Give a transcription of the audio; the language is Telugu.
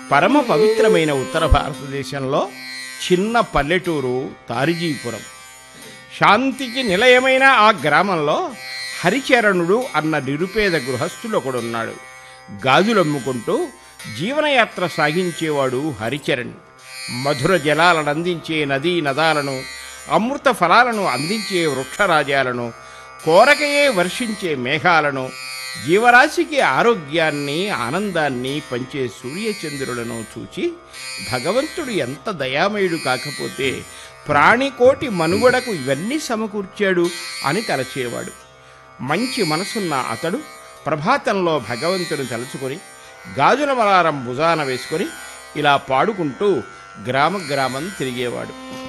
పరమ పవిత్రమైన ఉత్తర భారతదేశంలో చిన్న పల్లెటూరు తారిజీపురం శాంతికి నిలయమైన ఆ గ్రామంలో హరిచరణుడు అన్న నిరుపేద గృహస్థుడు ఒకడున్నాడు గాజులమ్ముకుంటూ జీవనయాత్ర సాగించేవాడు హరిచరణ్ మధుర జలాలను అందించే నదీ నదాలను అమృత ఫలాలను అందించే వృక్షరాజాలను కోరకయే వర్షించే మేఘాలను జీవరాశికి ఆరోగ్యాన్ని ఆనందాన్ని పంచే సూర్యచంద్రులను చూచి భగవంతుడు ఎంత దయామయుడు కాకపోతే ప్రాణికోటి మనుగడకు ఇవన్నీ సమకూర్చాడు అని తలచేవాడు మంచి మనసున్న అతడు ప్రభాతంలో భగవంతుని తలుచుకొని గాజుల మలారం భుజాన వేసుకొని ఇలా పాడుకుంటూ గ్రామ గ్రామం తిరిగేవాడు